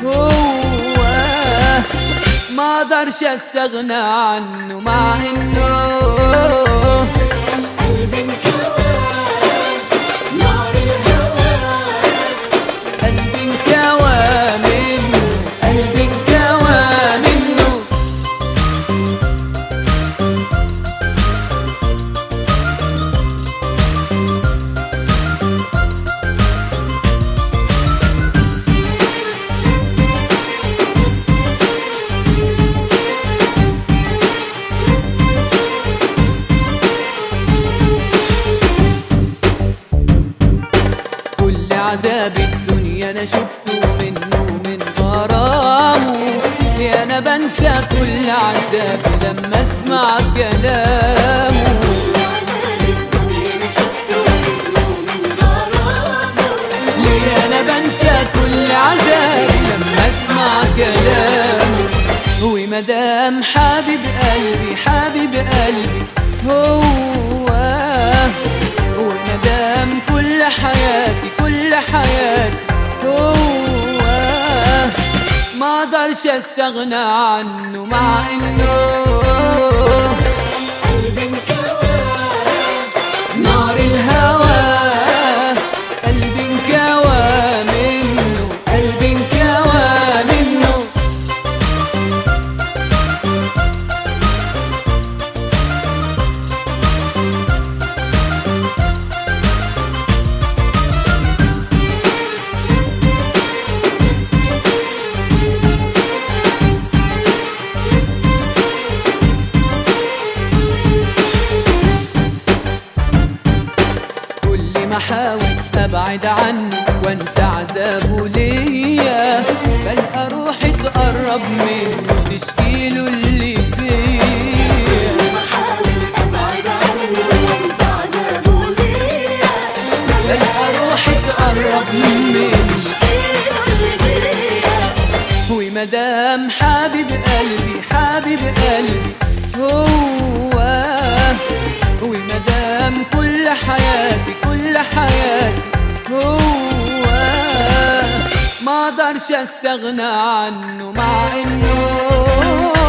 هو ما اقدرش استغنى عنه مع انه قلبي انكوى نار الهوى قلبي انكوى منه قلبي انكوى منه كل عذاب الدنيا انا شفته منه من غرامه ليه انا بنسى كل عذاب لما اسمع كلامه عذاب الدنيا انا شفته منه من غرامه ليه انا بنسى كل عذاب لما اسمع كلامه ومدام حبيب قلبي حبيب قلبي هو ومدام كل حياتي كل حياتي هو ما اقدرش استغنى عنه مع انه قلبي انكوى نار الهوى قلبي انكوى منه قلبي انكوى منه كل ما احاول ابعد عنه وانسى عذابه ليا بلقى روحي تقرب منه تشكيله اللي فيا بحاول ابعد عنه وانسى عذابه ليا بلقى روحي تقرب منه مشكلة اللي بيا ومدام حبيب قلبي حبيب قلبي هو ومدام كل حياتي كل حياتي هو ما اقدرش استغنى عنه مع انه